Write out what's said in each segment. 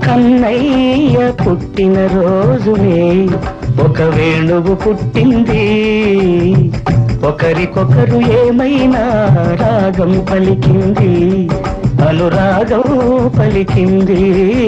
కన్నయ్య పుట్టిన రోజునే ఒక వేణువు పుట్టింది ఒకరికొకరు ఏమైనా రాగం పలికింది అనురాగం పలికింది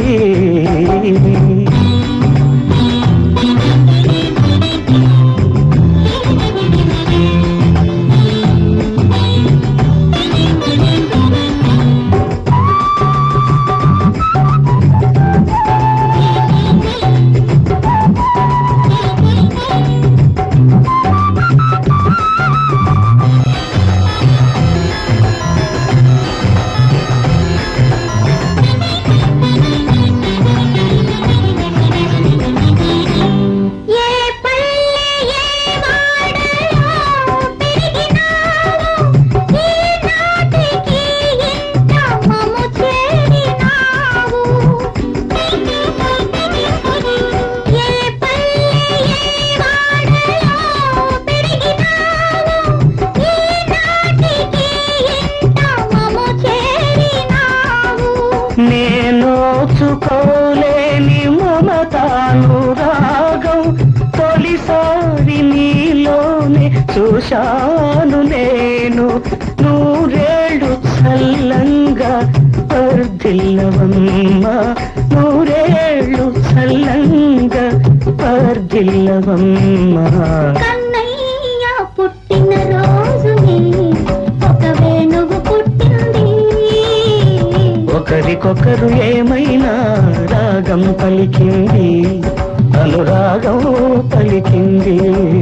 ఏ పల్లె ఏ వాడలో పెరిగినావు ఈనాటికి ఇంత మము చేరినావు ఏ పల్లె ఏ వాడలో పెరిగినావు ఈనాటికి ఇంత మము చేరినావు నేనోచుకోలేని మమతాను రాగం తొలిసారి నీలోనే చూశాను నేను నూరేళ్ళు చల్లంగా వర్ధిల్లవమ్మ నూరేళ్ళు చల్లంగా వర్ధిల్లవమ్మ కన్నయ్య పుట్టిన రోజునే ఒక వేణువు పుట్టింది ఒకరికొకరు ఏమైనా రాగం పలికింది అనురాగం పలికింది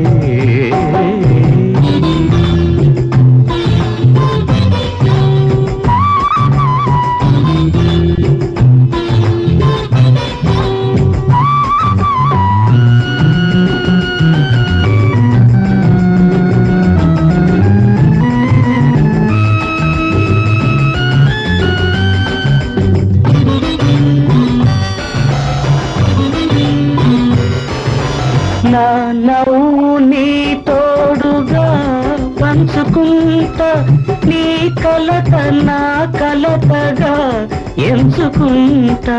నా నవ్వు నీ తోడుగా పంచుకుంటా నీ కలత నా కలతగా ఎంచుకుంటా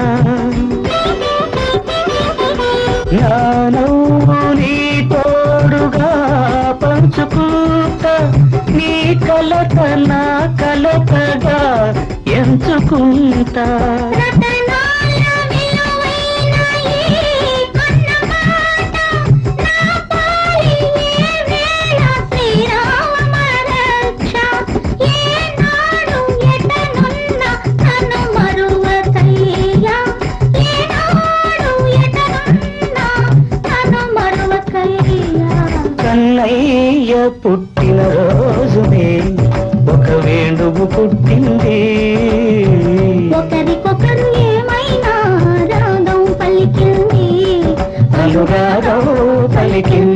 నా నవ్వు నీ తోడుగా పంచుకుంటా నీ కలత నా కలతగా ఎంచుకుంటా రతనాల విలువైన ఈ కన్నమాట నా పాలి ఏ వేళ శ్రీరామ రక్ష ఏనాడు ఎటనున్న నన్ను మరువకయ్యా ఏనాడు ఎటనున్న నన్ను మరువకయ్యా కన్నయ్య పుట్టిన రోజునే ఒక వేణువు పుట్టింది ఒకరికొకరు ఏమైనా రాగం పలికింది అనురాగం పలికింది